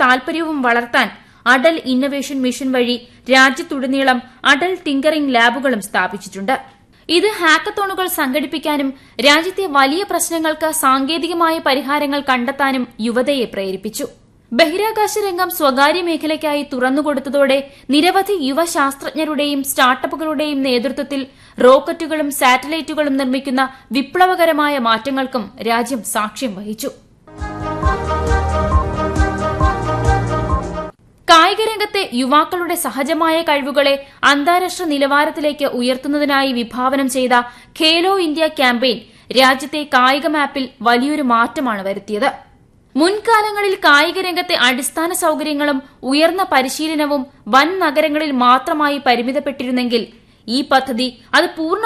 താൽപര്യവും വളർത്താൻ Atal innovation mission വഴി രാജ്യത്തുടനീളം അടൽ ടിങ്കറിംഗ് ലാബുകളും സ്ഥാപിച്ചിട്ടുണ്ട് ഇത് ഹാക്കത്തോണുകൾ സംഘടിപ്പിക്കാനും രാജ്യത്തെ വലിയ പ്രശ്നങ്ങൾക്ക് സാങ്കേതികമായ പരിഹാരങ്ങൾ കണ്ടെത്താനും യുവതയെ പ്രേരിപ്പിച്ചു ബഹിരാകാശ രംഗം സ്വകാര്യ മേഖലയ്ക്കായി തുറന്നുകൊടുത്തതോടെ നിരവധി യുവ ശാസ്ത്രജ്ഞരുടെയും സ്റ്റാർട്ടപ്പുകളുടെയും നേതൃത്വത്തിൽ റോക്കറ്റുകളും സാറ്റലൈറ്റുകളും നിർമ്മിക്കുന്ന വിപ്ലവകരമായ മാറ്റങ്ങൾക്കും രാജ്യം സാക്ഷ്യം വഹിച്ചു കായികരംഗത്തെ യുവാക്കളുടെ സഹജമായ കഴിവുകളെ അന്താരാഷ്ട്ര നിലവാരത്തിലേക്ക് ഉയർത്തുന്നതിനായി വിഭാവനം ചെയ്ത ഖേലോ ഇന്ത്യ ക്യാമ്പയിൻ രാജ്യത്തെ കായിക മാപ്പിൽ വലിയൊരു മാറ്റമാണ് വരുത്തിയത് മുൻകാലങ്ങളിൽ കായിക രംഗത്തെ അടിസ്ഥാന സൌകര്യങ്ങളും ഉയർന്ന പരിശീലനവും വൻ നഗരങ്ങളിൽ മാത്രമായി പരിമിതപ്പെട്ടിരുന്നെങ്കിൽ ഈ പദ്ധതി അത് പൂർണ്ണ